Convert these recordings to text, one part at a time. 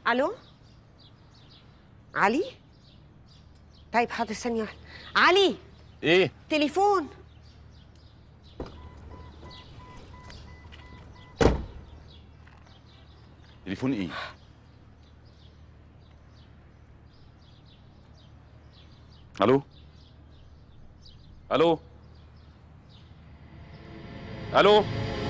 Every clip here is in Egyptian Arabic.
الو علي طيب حاضر ثانيه واحده علي ايه تليفون تليفون ايه الو الو الو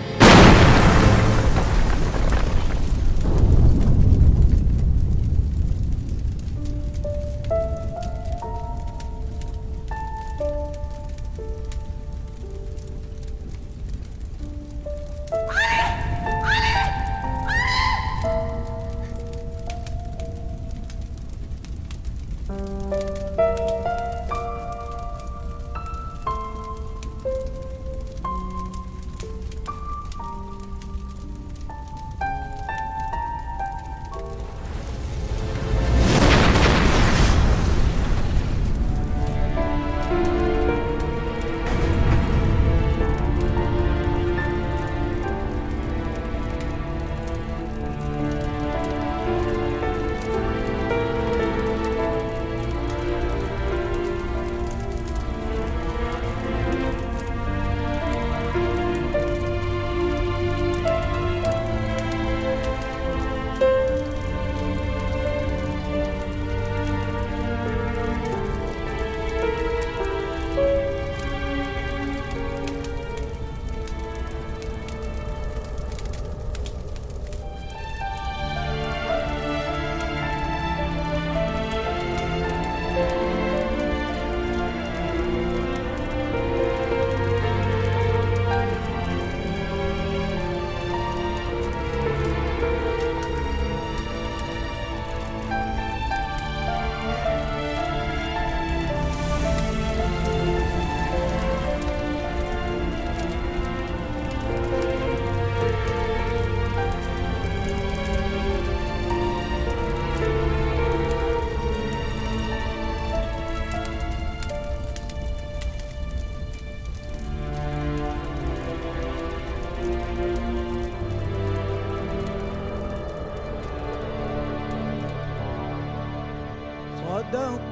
صدق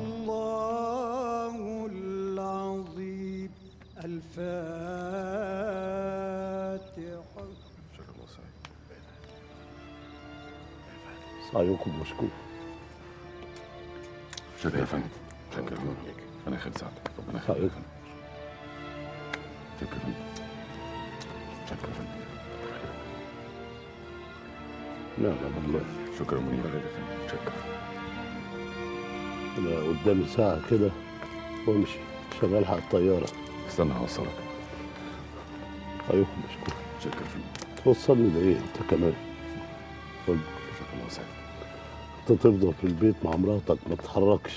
الله العظيم الفاتحة شكرا الله سعيد سعيكم مشكور شكرا يا فندم شكرا انا خير سعادتك ربنا يخليك يا سعيكم فندم شكرا يا فندم شكرا يا فندم نعم بالله شكرا منير يا فندم شكرا انا قدامي ساعة كده وامشي عشان الحق الطيارة استنى هوصلك سعيكم مشكور شكرا يا فندم توصلني ده ايه انت كمان قول شكرا الله سعيد انت تفضل في البيت مع مراتك ما تتحركش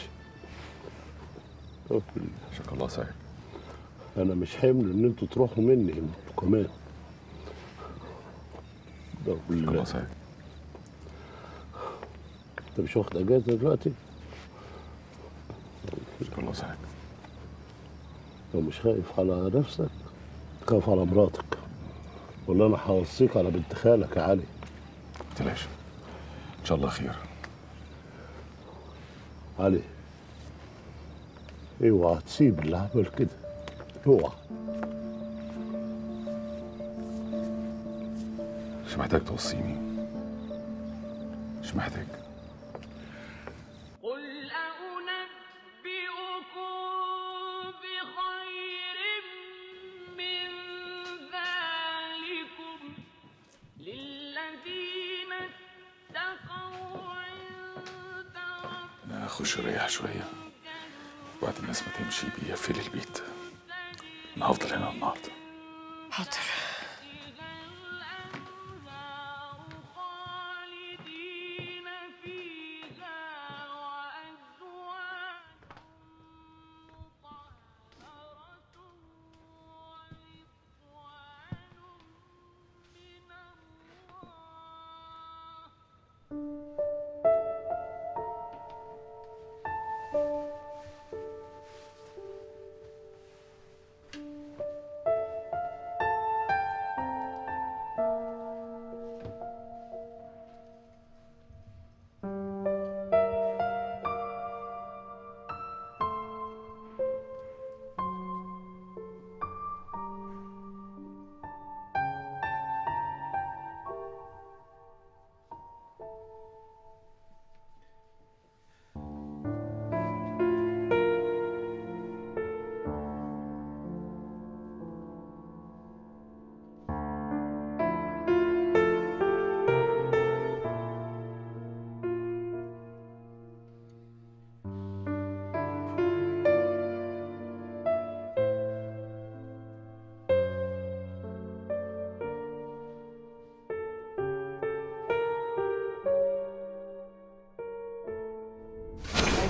شكرا الله سعيد انا مش حمل ان انتوا تروحوا مني انتوا كمان ده شكرا الله بالله سعيد انت مش واخد اجازة دلوقتي شكرا الله سعيد لو مش خايف على نفسك خاف على مراتك ولا انا هوصيك على بنت خالك يا علي ما تقلقش ان شاء الله خير علي اوعى تسيب اللي عمل كده اوعى مش محتاج توصيني مش محتاج قل أنبئكم بخير من ذلكم للذين اتقوا عند انا اخش اريح شويه بعد الناس ما تمشي بيقفل البيت انا هفضل هنا النهارده حاضر خالدين فيها وأزواج طهرة ورضوان من الله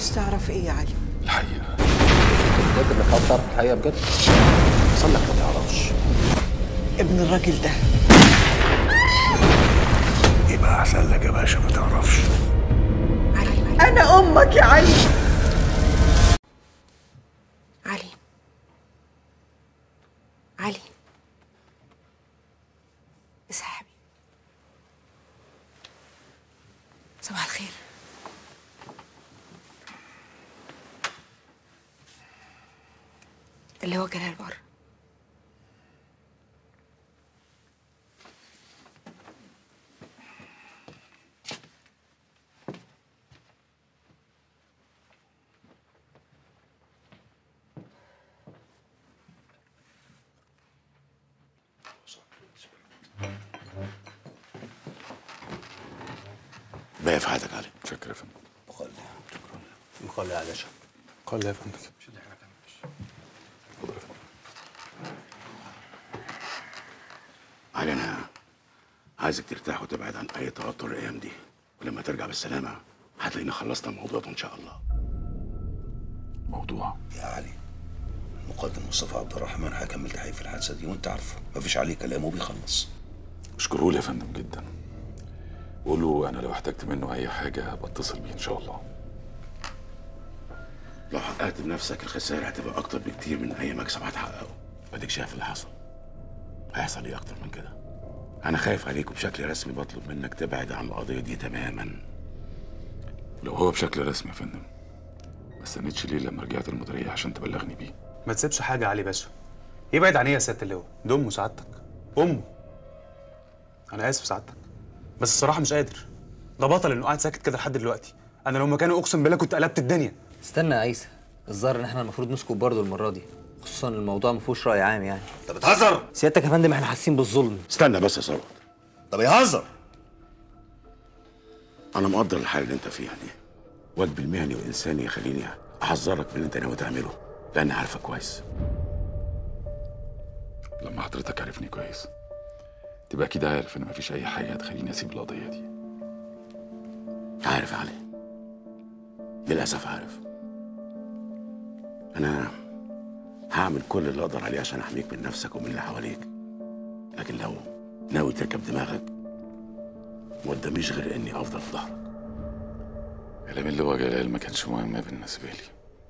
عايز تعرف ايه يا علي الحقيقه متأكد انك عاوز تعرف الحقيقة بجد؟ أصل لك ما تعرفش ابن الراجل ده يبقى احسن لك يا باشا ما تعرفش علي انا امك يا علي علي علي اصحى يا حبيبي صباح الخير اللي هو جلال بره باقي في حياتك علي شكرا يا فندم مخلي يا باشا قال يا فندم علي انا عايزك ترتاح وتبعد عن اي توتر الايام دي ولما ترجع بالسلامه هتلاقينا خلصنا الموضوع ده ان شاء الله موضوع يا علي المقدم مصطفى عبد الرحمن هيكمل تحقيق في الحادثه دي وانت عارفه مفيش عليه كلام وبيخلص اشكره لي يا فندم جدا قول له انا لو احتجت منه اي حاجه بتصل بيه ان شاء الله لو حققت بنفسك الخسائر هتبقى اكتر بكتير من اي مكسب هتحققه اديك شايف اللي حصل هيحصل ايه اكتر من كده انا خايف عليك وبشكل رسمي بطلب منك تبعد عن القضيه دي تماما لو هو بشكل رسمي يا فندم ما استنيتش ليه لما رجعت المديريه عشان تبلغني بيه ما تسيبش حاجة يا علي باشا يبعد عن ايه يا سيادة اللواء ده أمه سعادتك أمه أنا آسف سعادتك بس الصراحة مش قادر ده بطل إنه قاعد ساكت كده لحد دلوقتي أنا لو مكانه أقسم بالله كنت قلبت الدنيا استنى يا عيسى الظاهر ان احنا المفروض نسكت برضه المره دي خصوصا الموضوع ما فيهوش راي عام يعني انت بتهزر سيادتك يا فندم احنا حاسين بالظلم استنى بس يا ثروت طب يهزر انا مقدر الحاله اللي انت فيها دي واجبي المهني والانساني يخليني احذرك من اللي انت ناوي تعمله لاني عارفك كويس لما حضرتك عرفني كويس تبقى اكيد عارف ان مفيش اي حاجه هتخليني اسيب القضيه دي عارف يا علي للأسف عارف أنا هعمل كل اللي أقدر عليه عشان أحميك من نفسك ومن اللي حواليك لكن لو ناوي تركب دماغك ما قداميش غير إني أفضل في ظهرك كلام اللي هو جلال ما كانش مهم بالنسبه لي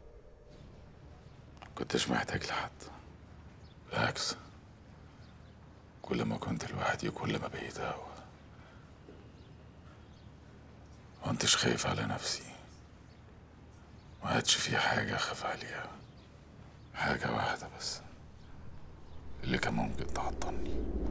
كنتش محتاج لحد بالعكس كل ما كنت لوحدي كل ما بقيت اقوى كنتش خايف على نفسي ما عادش في حاجة أخاف عليها حاجة واحدة بس اللي كان ممكن تعطلني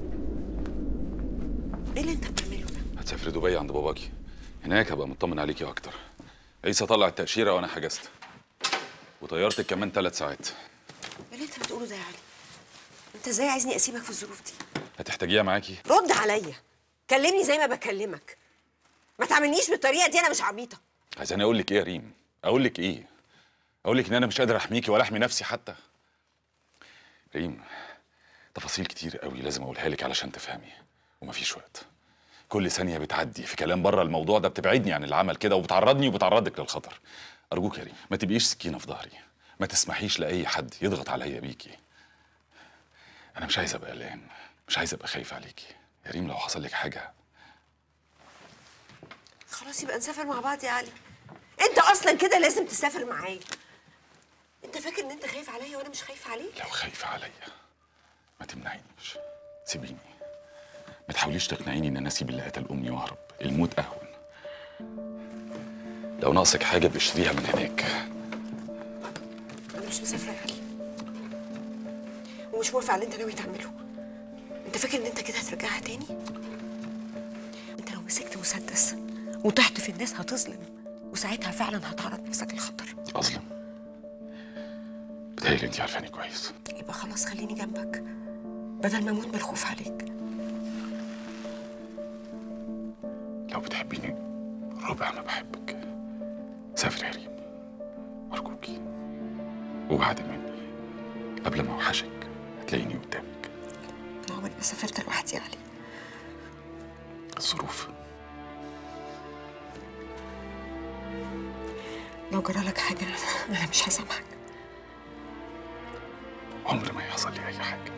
ايه اللي انت بتعمله ده هتسافري دبي عند باباكي هناك هبقى مطمن عليكي أكتر عيسى طلع التأشيرة وأنا حجزت وطيارتك كمان ثلاث ساعات ايه اللي انت بتقوله ده يا علي انت ازاي عايزني اسيبك في الظروف دي هتحتاجيها معاكي رد عليا كلمني زي ما بكلمك ما تعملنيش بالطريقه دي انا مش عبيطه عايزاني أقول لك إيه يا ريم أقول لك إيه أقول لك إن أنا مش قادر أحميكي ولا أحمي نفسي حتى ريم تفاصيل كتير قوي لازم أقولها لك علشان تفهمي ومفيش وقت كل ثانية بتعدي في كلام بره الموضوع ده بتبعدني عن العمل كده وبتعرضني وبتعرضك للخطر أرجوك يا ريم ما تبقيش سكينة في ظهري ما تسمحيش لأي حد يضغط عليا بيكي أنا مش عايز أبقى قلقان مش عايز أبقى خايف عليكي يا ريم لو حصل لك حاجة خلاص يبقى نسافر مع بعض يا علي انت اصلا كده لازم تسافر معايا انت فاكر ان انت خايف عليا وانا مش خايفه عليك لو خايفة عليا ما تمنعينيش سيبيني ما تحاوليش تقنعيني ان انا اسيب اللي قتل امي واهرب الموت اهون لو ناقصك حاجه باشتريها من هناك انا مش مسافره يا علي ومش موافقه على اللي انت ناوي تعمله انت فاكر ان انت كده هترجعها تاني انت لو مسكت مسدس وطحت في الناس هتظلم وساعتها فعلا هتعرض نفسك للخطر اظلم بتهيألي انت عارفاني كويس يبقى خلاص خليني جنبك بدل ما اموت من الخوف عليك لو بتحبيني ربع ما بحبك سافري يا ريم ارجوكي وبعد مني قبل ما اوحشك هتلاقيني قدامك انا عمري ما سافرت لوحدي يا علي الظروف لو جرى لك حاجه انا مش هسامحك عمر ما يحصل لي اي حاجه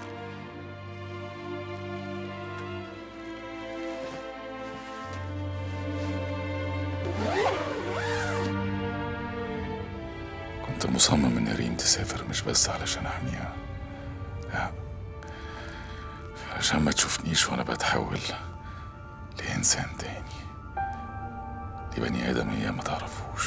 كنت مصمم ان ريم تسافر مش بس علشان احميها لا عشان ما تشوفنيش وانا بتحول لانسان تاني لبني ادم هي ما تعرفوش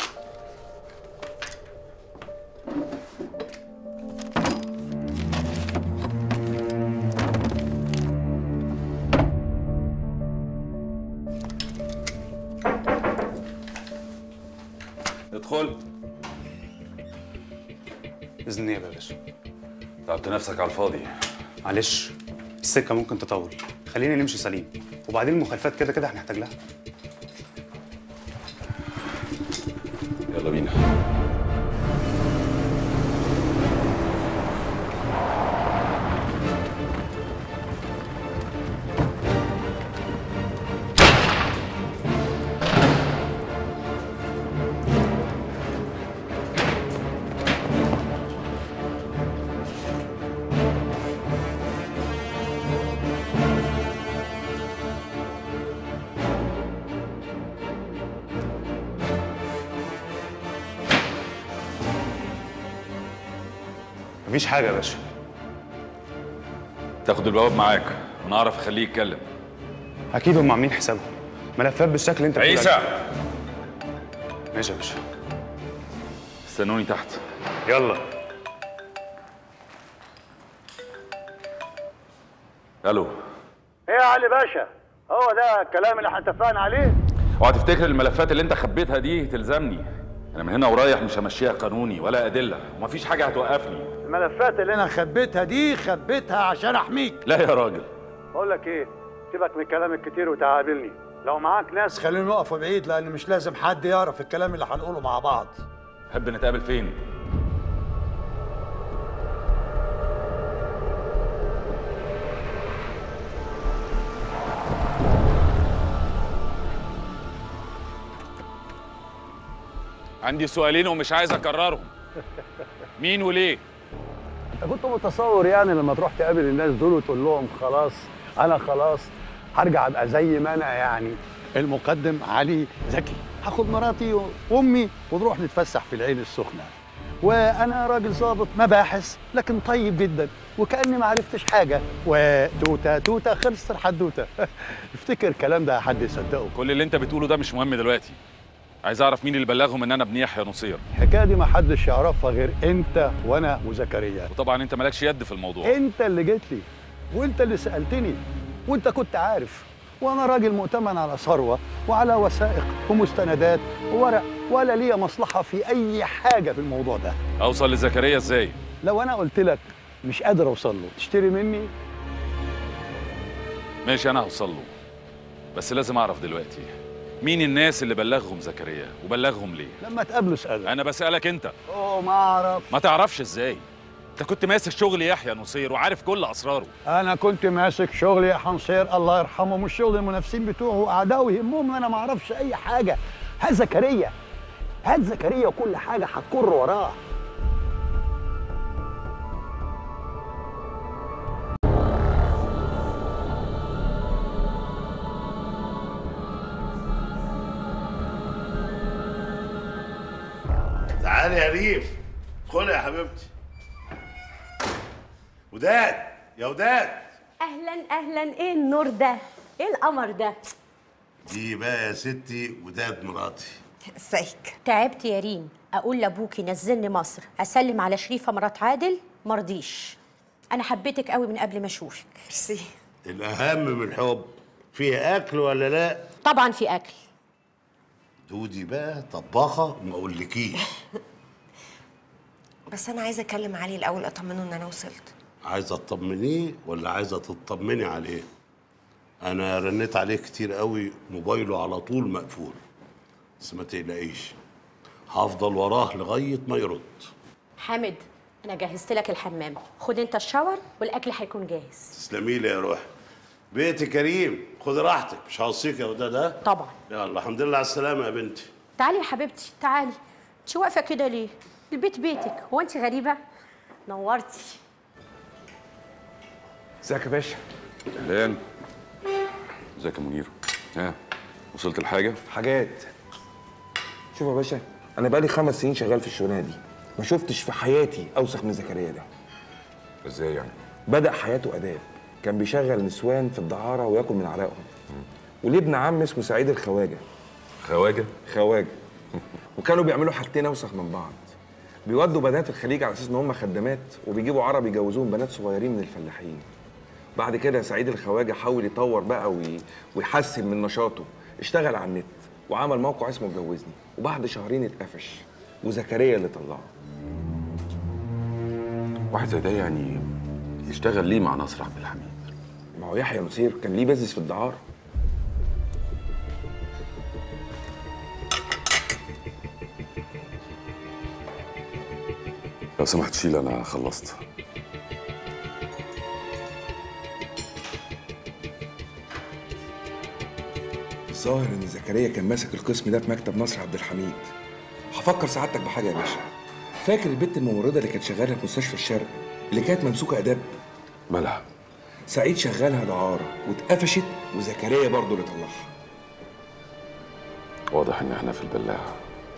ادخل باذن الله يا باشا تعبت نفسك على الفاضي معلش السكه ممكن تطول خلينا نمشي سليم وبعدين المخالفات كده كده هنحتاج لها يلا بينا مفيش حاجه يا باشا تاخد البواب معاك وانا اعرف اخليه يتكلم اكيد هم عاملين حسابهم ملفات بالشكل اللي انت بتقول عيسى عليه. ماشي يا باشا استنوني تحت يلا الو ايه يا علي باشا هو ده الكلام اللي احنا اتفقنا عليه اوعى تفتكر الملفات اللي انت خبيتها دي تلزمني انا من هنا ورايح مش همشيها قانوني ولا ادله ومفيش حاجه هتوقفني الملفات اللي انا خبيتها دي خبيتها عشان احميك لا يا راجل بقول لك ايه سيبك من الكلام الكتير وتعاملني لو معاك ناس خلينا نقف بعيد لان مش لازم حد يعرف الكلام اللي هنقوله مع بعض تحب نتقابل فين عندي سؤالين ومش عايز اكررهم مين وليه انت كنت متصور يعني لما تروح تقابل الناس دول وتقول لهم خلاص انا خلاص هرجع ابقى زي ما انا يعني المقدم علي زكي هاخد مراتي وامي ونروح نتفسح في العين السخنه وانا راجل ظابط مباحث لكن طيب جدا وكاني ما عرفتش حاجه وتوته توته خلصت الحدوته افتكر الكلام ده حد يصدقه كل اللي انت بتقوله ده مش مهم دلوقتي عايز اعرف مين اللي بلغهم ان انا ابن يحيى نصير الحكايه دي ما حدش يعرفها غير انت وانا وزكريا وطبعا انت مالكش يد في الموضوع انت اللي جيت لي وانت اللي سالتني وانت كنت عارف وانا راجل مؤتمن على ثروه وعلى وثائق ومستندات وورق ولا ليا مصلحه في اي حاجه في الموضوع ده اوصل لزكريا ازاي لو انا قلت لك مش قادر اوصل له تشتري مني ماشي انا هوصل له بس لازم اعرف دلوقتي مين الناس اللي بلغهم زكريا وبلغهم ليه لما تقابله اساله انا بسالك انت اوه ما اعرف ما تعرفش ازاي انت كنت ماسك شغل يحيى نصير وعارف كل اسراره انا كنت ماسك شغل يا حنصير الله يرحمه مش شغل المنافسين بتوعه واعدائه يهمهم انا ما اعرفش اي حاجه هات زكريا هات زكريا وكل حاجه هتكر وراه تعالي يا ريم ادخلي يا حبيبتي وداد يا وداد اهلا اهلا ايه النور ده ايه القمر ده دي بقى يا ستي وداد مراتي ازيك تعبت يا ريم اقول لابوكي نزلني مصر اسلم على شريفه مرات عادل مرضيش انا حبيتك قوي من قبل ما اشوفك ميرسي الاهم من الحب فيه اكل ولا لا طبعا في اكل دودي بقى طباخه ما اقولكيش بس انا عايزه اكلم علي الاول اطمنه ان انا وصلت عايزه تطمنيه ولا عايزه تطمني عليه انا رنيت عليه كتير قوي موبايله على طول مقفول بس ما تقلقيش هفضل وراه لغايه ما يرد حامد انا جهزت لك الحمام خد انت الشاور والاكل هيكون جاهز تسلمي لي يا روح بيتي كريم خد راحتك مش هوصيك يا وداد ها طبعا يلا الحمد لله على السلامه يا بنتي تعالي يا حبيبتي تعالي انت واقفه كده ليه البيت بيتك هو انت غريبه نورتي ازيك يا باشا اهلين ازيك يا منير ها وصلت لحاجه حاجات شوف يا باشا انا بقالي خمس سنين شغال في الشغلانه دي ما شفتش في حياتي اوسخ من زكريا ده ازاي يعني بدا حياته اداب كان بيشغل نسوان في الدعاره وياكل من عرقهم وليه ابن عم اسمه سعيد الخواجه خواجه خواجه وكانوا بيعملوا حاجتين اوسخ من بعض بيودوا بنات الخليج على اساس ان هم خدامات وبيجيبوا عرب يجوزوهم بنات صغيرين من الفلاحين بعد كده سعيد الخواجه حاول يطور بقى وي... ويحسن من نشاطه اشتغل على النت وعمل موقع اسمه اتجوزني وبعد شهرين اتقفش وزكريا اللي طلعه واحد زي ده يعني يشتغل ليه مع نصر عبد الحميد ما هو يحيى نصير كان ليه بيزنس في الدعاره لو سمحت شيل انا خلصت الظاهر ان زكريا كان ماسك القسم ده في مكتب نصر عبد الحميد هفكر سعادتك بحاجه يا باشا فاكر البت الممرضه اللي كانت شغاله في مستشفى الشرق اللي كانت ممسوكه اداب مالها سعيد شغالها دعاره واتقفشت وزكريا برضه اللي طلعها واضح ان احنا في البلاعه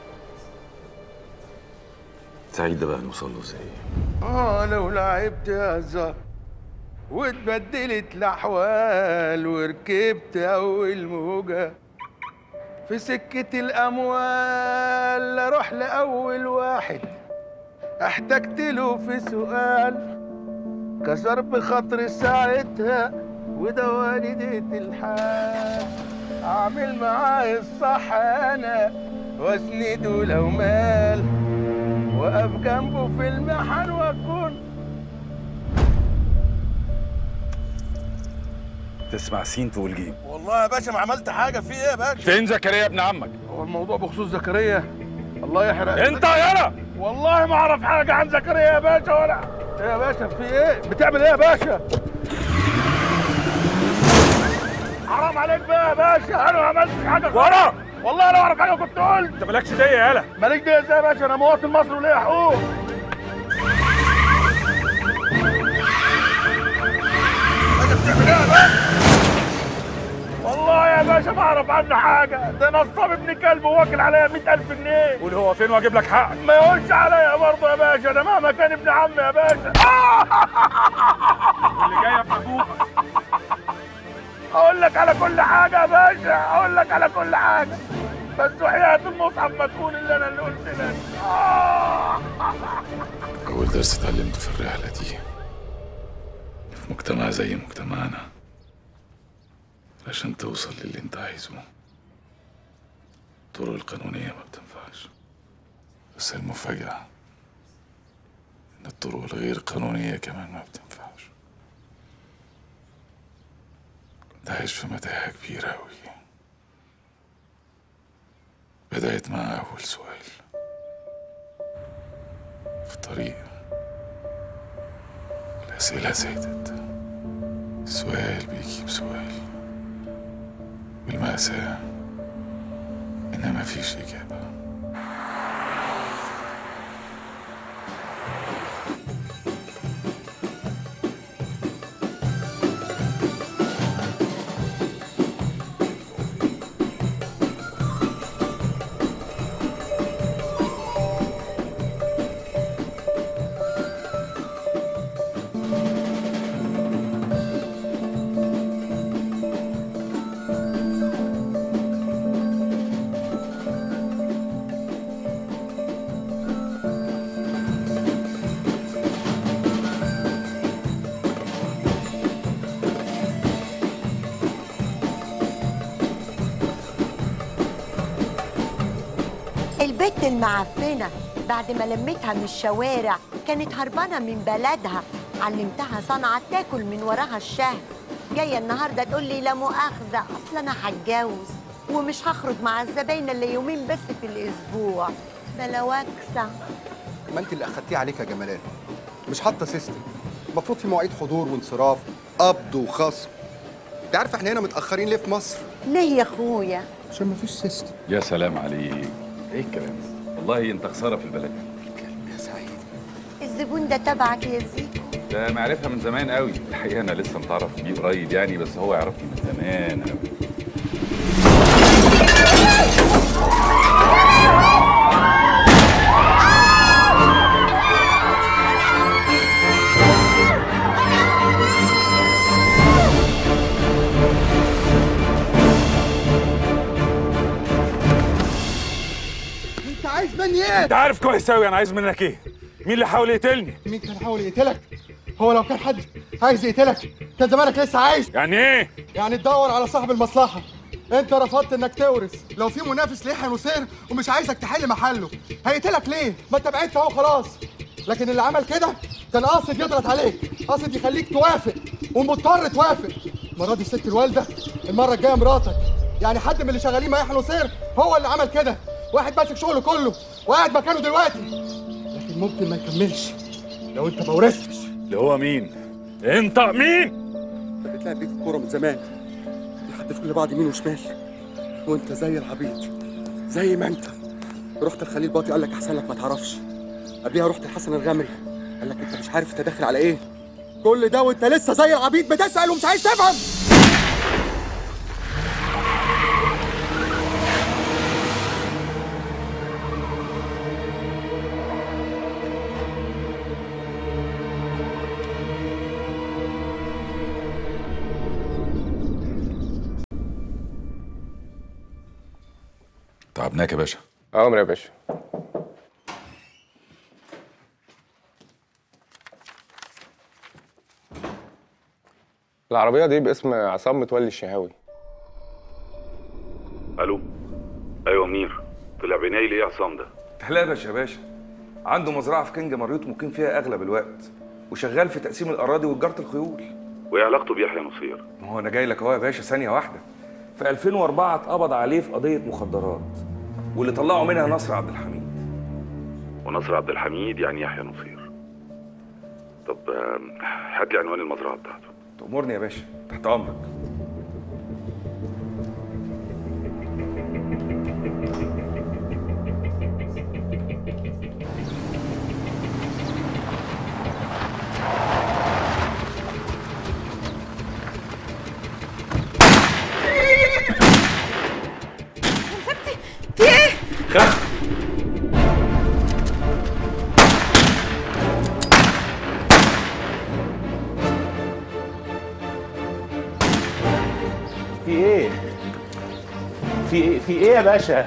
سعيد ده بقى نوصل له ازاي اه لو لعبت يا زهر واتبدلت الاحوال وركبت اول موجه في سكة الأموال أروح لأول واحد احتجت له في سؤال كسر بخاطري ساعتها وده والدة الحال أعمل معاه الصح أنا وأسنده لو مال وأقف جنبه في المحن وأكون تسمع سين تقول جيم والله يا باشا ما عملت حاجة في إيه يا باشا؟ فين زكريا ابن عمك هو الموضوع بخصوص زكريا الله يحرق انت يالا والله ما اعرف حاجه عن زكريا يا باشا ولا ايه يا باشا في ايه بتعمل ايه يا باشا حرام عليك بقى يا باشا انا ما عملتش حاجه ورا والله انا اعرف حاجه كنت قلت انت مالكش ديه يالا مالك ديه ازاي يا باشا انا مواطن مصري وليا حقوق باشا بتعمل ايه يا باشا والله يا باشا ما اعرف عنه حاجه ده نصاب ابن كلب وواكل عليا 100000 جنيه قول هو فين واجيب لك حقك ما يقولش عليا برضه يا باشا ده مهما كان ابن عمي يا باشا اللي جايه في ابوك اقول لك على كل حاجه يا باشا اقول لك على كل حاجه بس وحياة المصحف ما تكون اللي انا اللي قلت لك اول درس اتعلمته في الرحله دي في مجتمع زي مجتمعنا عشان توصل للي انت عايزه الطرق القانونية ما بتنفعش بس المفاجأة إن الطرق الغير قانونية كمان ما بتنفعش كنت عايش في متاهة كبيرة أوي بدأت مع أول سؤال في الطريق الأسئلة زادت سؤال بيجيب سؤال والمأساة إن مفيش إجابة البت المعفنة بعد ما لميتها من الشوارع كانت هربانة من بلدها علمتها صنعة تاكل من وراها الشهر جاية النهاردة تقول لي لا مؤاخذة أصل أنا هتجوز ومش هخرج مع الزباين إلا يومين بس في الأسبوع بلا وكسة ما انت اللي اخدتيه عليك يا جمالات مش حاطه سيستم المفروض في مواعيد حضور وانصراف قبض وخصم انت عارف احنا هنا متاخرين ليه في مصر ليه يا أخويا عشان مفيش سيستم يا سلام عليك ايه الكلام ده؟ والله انت خساره في البلد يا سعيد الزبون ده تبعك يا زيكو ده معرفها من زمان قوي الحقيقه انا لسه متعرف بيه قريب يعني بس هو يعرفني من زمان قوي انت عايز مني ايه؟ انت عارف كويس قوي انا عايز منك ايه مين اللي حاول يقتلني مين كان حاول يقتلك؟ هو لو كان حد عايز يقتلك كان زمانك لسه عايش يعني ايه يعني تدور على صاحب المصلحة انت رفضت انك تورث لو في منافس ليحيى نصير ومش عايزك تحل محله هيقتلك ليه؟ ما انت بعدت اهو خلاص لكن اللي عمل كده كان قاصد يضغط عليك قاصد يخليك توافق ومضطر توافق المرة دي الست الوالدة المرة الجاية مراتك يعني حد من اللي شغالين مع يحيى نصير هو اللي عمل كده واحد ماسك شغله كله وقاعد مكانه دلوقتي لكن ممكن ما يكملش لو انت ما ورثتش اللي هو مين انت مين انت بتلعب بيك الكوره من زمان بيحدفوا لبعض يمين وشمال وانت زي العبيط زي ما انت رحت الخليل باطي قال لك احسن لك ما تعرفش قبليها رحت الحسن الغامري قال لك انت مش عارف انت داخل على ايه كل ده وانت لسه زي العبيط بتسال ومش عايز تفهم تعبناك يا باشا أمر يا باشا العربية دي باسم عصام متولي الشهاوي الو ايوه منير طلع بيناي ليه يا عصام ده تحلبش يا باشا عنده مزرعه في كنج مريوط مقيم فيها اغلب الوقت وشغال في تقسيم الاراضي وتجاره الخيول وايه علاقته بيحيى نصير ما هو انا جاي لك اهو يا باشا ثانيه واحده في 2004 اتقبض عليه في قضيه مخدرات واللي طلعوا منها نصر عبد الحميد ونصر عبد الحميد يعني يحيى نصير طب آم، هات لي عنوان المزرعه بتاعته تأمرني يا باشا تحت امرك في ايه؟ في ايه؟ في ايه في ايه يا باشا؟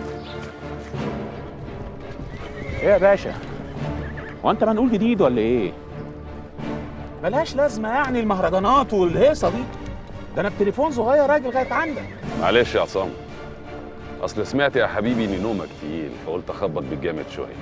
ايه يا باشا؟ هو انت منقول جديد ولا ايه؟ ملهاش لازمه يعني المهرجانات والهيصه دي ده انا بتليفون صغير راجل لغايه عندك معلش يا عصام اصل سمعت يا حبيبي ان نومك تقيل فقلت اخبط بالجامد شويه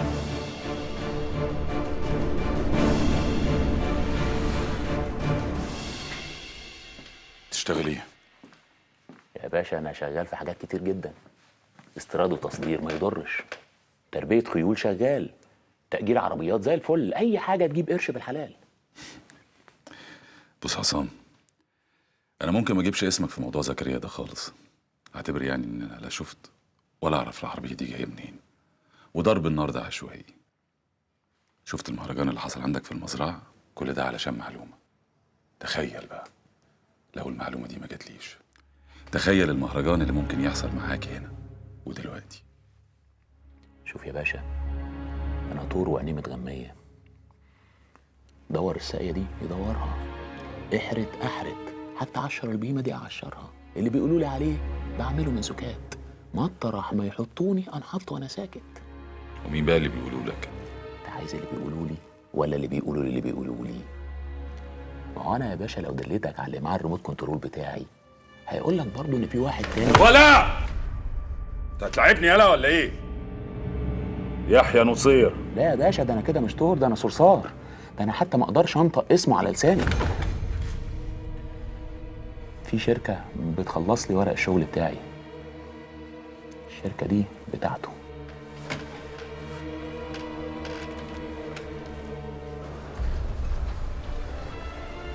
تشتغل ايه يا باشا انا شغال في حاجات كتير جدا استيراد وتصدير ما يضرش تربيه خيول شغال تأجير عربيات زي الفل اي حاجه تجيب قرش بالحلال بص عصام انا ممكن ما اجيبش اسمك في موضوع زكريا ده خالص اعتبر يعني ان انا لا شفت ولا اعرف العربيه دي جايه منين وضرب النار ده عشوائي شفت المهرجان اللي حصل عندك في المزرعه كل ده علشان معلومه تخيل بقى لو المعلومه دي ما جاتليش تخيل المهرجان اللي ممكن يحصل معاك هنا ودلوقتي شوف يا باشا انا طور وعيني متغميه دور الساقيه دي يدورها احرت احرت حتى عشر البيمه دي اعشرها اللي بيقولوا لي عليه بعمله من سكات مطرح ما يحطوني انحط وانا ساكت ومين بقى اللي بيقولوا لك انت عايز اللي بيقولوا لي ولا اللي بيقولوا لي اللي بيقولوا لي ما هو انا يا باشا لو دليتك على اللي معاه الريموت كنترول بتاعي هيقول لك برضه ان في واحد تاني ولا انت هتلاعبني يالا ولا ايه يحيى نصير لا يا باشا ده انا كده مش طور ده انا صرصار ده انا حتى ما اقدرش انطق اسمه على لساني في شركه بتخلص لي ورق الشغل بتاعي الشركه دي بتاعته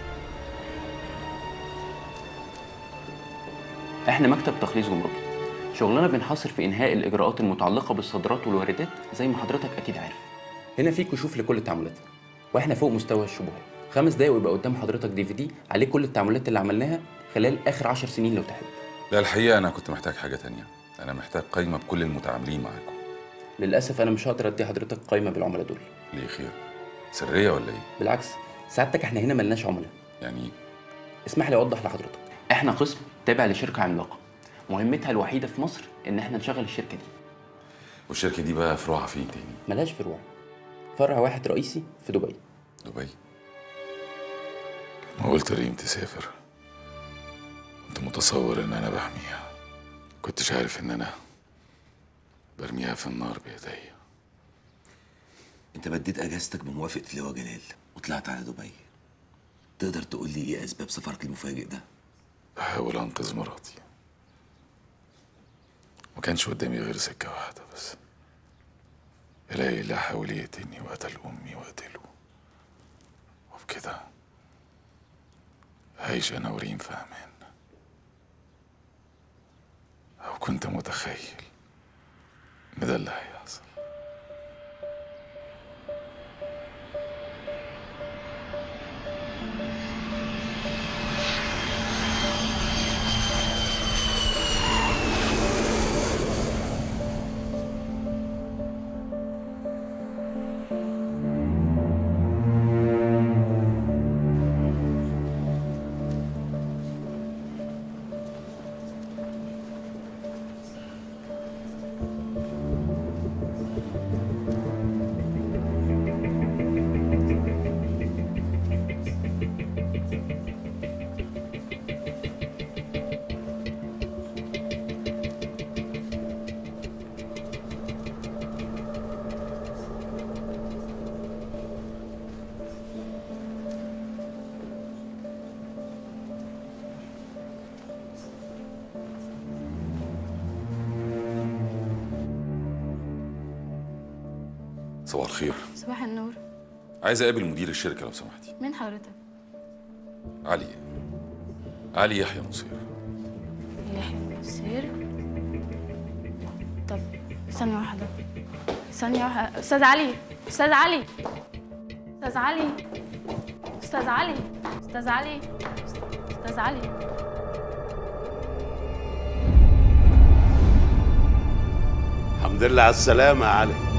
احنا مكتب تخليص جمركي شغلنا بينحصر في انهاء الاجراءات المتعلقه بالصادرات والواردات زي ما حضرتك اكيد عارف هنا في كشوف لكل التعاملات واحنا فوق مستوى الشبهات خمس دقايق ويبقى قدام حضرتك دي في دي عليه كل التعاملات اللي عملناها خلال اخر عشر سنين لو تحب لا الحقيقه انا كنت محتاج حاجه تانية انا محتاج قايمه بكل المتعاملين معاكم للاسف انا مش هقدر ادي حضرتك قايمه بالعملاء دول ليه خير سريه ولا ايه بالعكس سعادتك احنا هنا ملناش عملاء يعني ايه اسمح لي اوضح لحضرتك احنا قسم تابع لشركه عملاقه مهمتها الوحيده في مصر ان احنا نشغل الشركه دي والشركه دي بقى فروعها فين تاني ملهاش فروع فرع واحد رئيسي في دبي دبي ما قلت ريم تسافر كنت متصور ان انا بحميها كنتش عارف ان انا برميها في النار بايديا انت بديت اجازتك بموافقه لواء جلال وطلعت على دبي تقدر تقول لي ايه اسباب سفرك المفاجئ ده بحاول انقذ مراتي ما كانش قدامي غير سكه واحده بس الاقي اللي حاول يقتلني وقتل امي واقتله وبكده عايش انا وريم في امان او كنت متخيل ان ده اللي هيحصل صباح الخير صباح النور عايز اقابل مدير الشركه لو سمحتي مين حضرتك؟ علي علي يحيى نصير يحيى نصير طب ثانية واحدة ثانية واحدة أستاذ علي أستاذ علي أستاذ علي أستاذ علي أستاذ علي أستاذ علي الحمد لله على السلامه يا علي